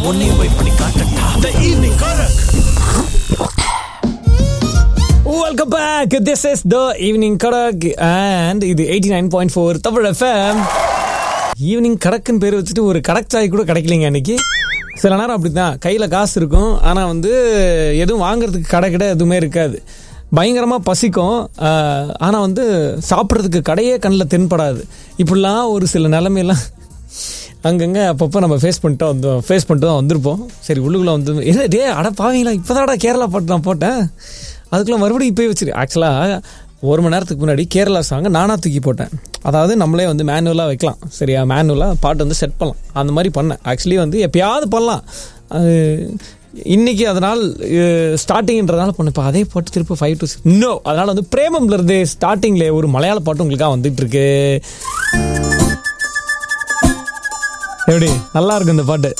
உன்னையும் போய் பண்ணி காட்டட்டா த ஈவினிங் கரக் welcome back this is the evening கடக் அண்ட் இது eighty nine point four Tamil FM evening கடக்குன்னு பேர் வச்சுட்டு ஒரு கடக் சாய் கூட கிடைக்கலைங்க அன்னைக்கு சில நேரம் அப்படி தான் கையில் காசு இருக்கும் ஆனால் வந்து எதுவும் வாங்குறதுக்கு கடை கடை எதுவுமே இருக்காது பயங்கரமாக பசிக்கும் ஆனால் வந்து சாப்பிட்றதுக்கு கடையே கண்ணில் தென்படாது இப்படிலாம் ஒரு சில நிலைமையெல்லாம் அங்கங்கே அப்பப்போ நம்ம ஃபேஸ் பண்ணிட்டு வந்தோம் ஃபேஸ் பண்ணிட்டு தான் வந்திருப்போம் சரி உள்ளுக்குள்ளே வந்து என்ன டே அட பாவீங்களா இப்போ கேரளா பாட்டு நான் போட்டேன் அதுக்குள்ளே மறுபடியும் இப்போ வச்சிரு ஆக்சுவலாக ஒரு மணி நேரத்துக்கு முன்னாடி கேரளா சாங்கை நானாக தூக்கி போட்டேன் அதாவது நம்மளே வந்து மேனுவலாக வைக்கலாம் சரியா மேனுவலாக பாட்டு வந்து செட் பண்ணலாம் அந்த மாதிரி பண்ணேன் ஆக்சுவலி வந்து எப்பயாவது பண்ணலாம் அது இன்னைக்கு அதனால் ஸ்டார்டிங்ன்றதுனால பண்ண இப்போ அதே பாட்டு திருப்பி ஃபைவ் டு இன்னோ அதனால் வந்து பிரேமம்ல இருந்து ஸ்டார்டிங்கில் ஒரு மலையாள பாட்டு உங்களுக்காக வந்துட்டு இருக்கு எப்படி நல்லா இருக்கும் இந்த பாட்டு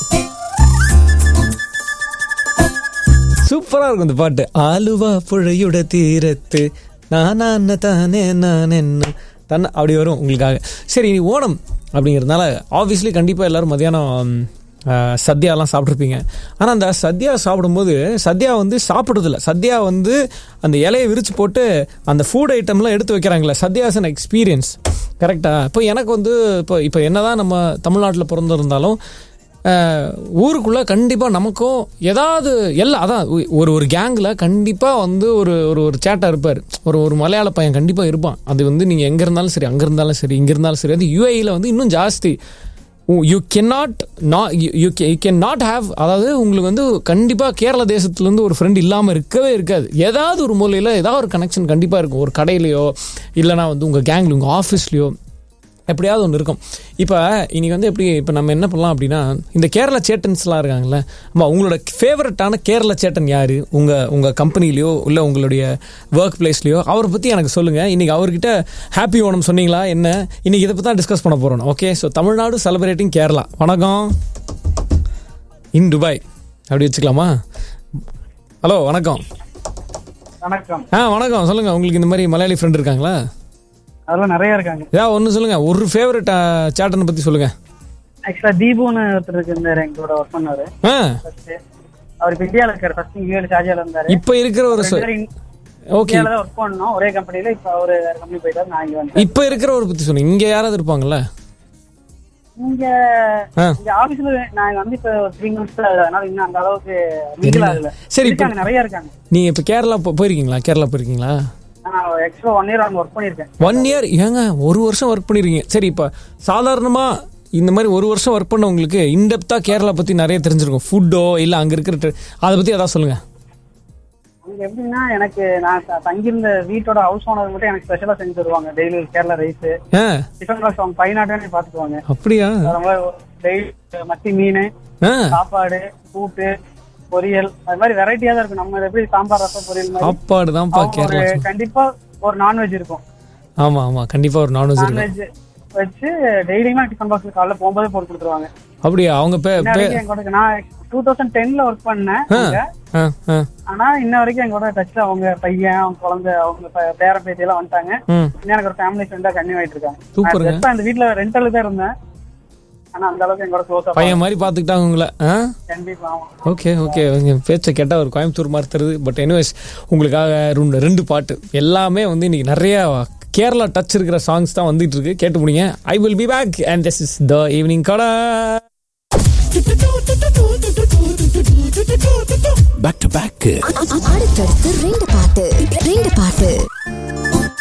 சூப்பரா இருக்கும் இந்த பாட்டு ஆலுவா புழையுட தீரத்து நான் தானே நான் என்ன தன்ன அப்படி வரும் உங்களுக்காக சரி நீ ஓணம் அப்படிங்கிறதுனால ஆப்வியஸ்லி கண்டிப்பாக எல்லாரும் மதியானம் ஆஹ், சத்யாலாம் சாப்பிட்ருப்பீங்க ஆனால் அந்த சத்யா சாப்பிடும்போது சத்யா வந்து சாப்பிட்றதில்ல சத்யா வந்து அந்த இலையை விரிச்சு போட்டு அந்த ஃபுட் ஐட்டம்லாம் எடுத்து வைக்கிறாங்களே சத்யாஸ் அன் எக்ஸ்பீரியன்ஸ் கரெக்டாக இப்போ எனக்கு வந்து இப்போ இப்போ என்னதான் நம்ம தமிழ்நாட்டில் பிறந்திருந்தாலும் ஆஹ், ஊருக்குள்ள கண்டிப்பாக நமக்கும் ஏதாவது எல்லாம் அதான் ஒ- ஒரு ஒரு கேங்கில் கண்டிப்பாக வந்து ஒரு ஒரு ஒரு சேட்டா இருப்பார் ஒரு ஒரு மலையாள பையன் கண்டிப்பாக இருப்பான் அது வந்து நீங்கள் எங்கே இருந்தாலும் சரி அங்கே இருந்தாலும் சரி இங்கே இருந்தாலும் சரி அது யூஏயில் வந்து இன்னும் ஜாஸ்தி you can not you can not have அதாவது உங்களுக்கு வந்து கண்டிப்பாக கேரள தேசத்துலேருந்து ஒரு ஃப்ரெண்ட் இல்லாமல் இருக்கவே இருக்காது ஏதாவது ஒரு மூலையில் ஏதாவது ஒரு கனெக்ஷன் கண்டிப்பாக இருக்கும் ஒரு கடையிலையோ இல்லைனா வந்து உங்கள் கேங்கில் உங்கள் ஆஃபீஸ்லையோ எப்படியாவது ஒன்று இருக்கும் இப்போ இன்னைக்கு வந்து எப்படி இப்போ நம்ம என்ன பண்ணலாம் அப்படின்னா இந்த கேரள சேட்டன்ஸ்லாம் இருக்காங்கல்ல ஆமாம் உங்களோட ஃபேவரட்டான கேரள சேட்டன் யார் உங்கள் உங்கள் கம்பெனிலையோ இல்லை உங்களுடைய ஒர்க் பிளேஸ்லையோ அவரை பற்றி எனக்கு சொல்லுங்கள் இன்றைக்கி அவர்கிட்ட ஹாப்பி ஓணம் சொன்னீங்களா என்ன இன்றைக்கி இதை பற்றி தான் டிஸ்கஸ் பண்ண போகிறோம் okay so Tamil Nadu celebrating Kerala வணக்கம் இன் துபாய் அப்படி வச்சுக்கலாமா ஹலோ வணக்கம் வணக்கம் ஆ வணக்கம் சொல்லுங்கள் உங்களுக்கு இந்த மாதிரி மலையாளி ஃப்ரெண்ட் இருக்காங்களா அதெல்லாம் நிறைய இருக்காங்க ஏதாவது ஒன்று சொல்லுங்கள் ஒரு ஃபேவரட் சேட்டனை பற்றி சொல்லுங்கள் ஆக்சுவலா தீபுன்னு ஒருத்தர் இருந்தாரு எங்களோட ஒர்க் பண்ணாரு ஆ ஃபர்ஸ்ட் அவர் இப்ப இந்தியால இருக்காரு ஃபர்ஸ்ட் இந்தியால ஷார்ஜால இருந்தாரு இப்போ இருக்கிற ஒரு ரெண்டு பேரும் ஓகே இந்தியால தான் ஒர்க் பண்ணோம் ஒரே கம்பெனில இப்ப அவரு வேற கம்பெனி போயிட்டாரு நான் இங்க வந்தேன் இப்போ இருக்கிறவரை பத்தி சொன்னீங்க இங்க யாராவது இருப்பாங்கல்ல இங்க ஆ. இங்க ஆபீஸ்ல நான் வந்து இப்ப ஒரு த்ரீ மந்த்ஸ் தான் ஆகுது. அதனால இன்னும் அந்த அளவுக்கு மிங்கில் ஆகல சரி, இப்ப- இருக்காங்க நிறைய இருக்காங்க நீங்க இப்ப கேரளா போ- போயிருக்கீங்களா கேரளா போயிருக்கீங்களா நான் எக்ஸ்ட்ரா ஒன் இயர் அங்க ஒர்க் பண்ணிருக்கேன் ஒன் இயர் ஏங்க ஒரு வருஷம் ஒர்க் பண்ணிருக்கீங்க சரி இப்ப சாதாரணமா இந்த மாதிரி ஒரு வருஷம் ஒர்க் பண்ணவங்களுக்கு இன்டெப்தா கேரளா பத்தி நிறைய தெரிஞ்சிருக்கும் ஃபுட்டோ இல்ல அங்க இருக்கிற ட்ரெ- அதை பத்தி ஏதாவது சொல்லுங்க அங்க எப்படின்னா எனக்கு நான் த- தங்கியிருந்த வீட்டோட ஹவுஸ் ஓனர் மட்டும் எனக்கு ஸ்பெஷலா செஞ்சு தருவாங்க டெய்லி கேரளா ரைஸ் ஆ டிஃபன் பாக்ஸ் அவங்க பையனாட்டே பாத்துக்குவாங்க அப்படியா டெய்லி மத்தி மீன் ஆ சாப்பாடு கூட்டு பொரியல் அது மாதிரி வெரைட்டியா தான் இருக்கும் நம்ம எப்படி சாம்பார் ரசம் பொரியல் மாதிரி சாப்பாடு தான்ப்பா அவங்க ஒரு கேரளா கண்டிப்பா ஒரு நான்வெஜ் இருக்கும் ஆமா ஆமா கண்டிப்பா ஒரு நான்வெஜ் இருக்கும் நான்வெஜ் வச்சு டெய்லியுமே டிஃபன் பாக்ஸ்ல காலைல போகும்போதே போட்டு கொடுத்துருவாங்க அப்படியா அவங்க பே இன்ன பே வரைக்கும் எங்கூட நான் டூ தௌசண்ட் டென்ல ஒர்க் பண்ணேன் அங்க. ஆ ஆ ஆனா இன்ன வரைக்கும் எங்கூட டச்ல அவங்க பையன் அவங்க குழந்தை அவங்க ப- பேரன் பேத்தி எல்லாம் வந்துட்டாங்க ம் இன்னும் எனக்கு ஒரு ஃபேமிலி ஃப்ரெண்டா கன்னியூ ஆயிட்டு இருக்காங்க சூப்பருங்க. நான் just அந்த வீட்ல ரெண்டல் தான் இருந்தேன் ஆனா அந்த அளவுக்கு எங்கூட க்ளோஸ் பையன் மாதிரி பாத்துக்கிட்டாங்க உங்களை ஆ கண்டிப்பா ஆமா ஓகே ஓகே உங்க பேச்சை கேட்டால் ஒரு கோயம்புத்தூர் மாதிரி தருது பட் எனிவேஸ் உங்களுக்காக ரெண்டு ரெண்டு பாட்டு எல்லாமே வந்து இன்னைக்கு நிறைய கேரளா டச் இருக்கிற சாங்ஸ் தான் வந்துட்டு இருக்கு கேட்டு முடிங்க I will be back and this is the evening கடை பேக் டு பேக் அடுத்தடுத்து ரெண்டு பாட்டு ரெண்டு பாட்டு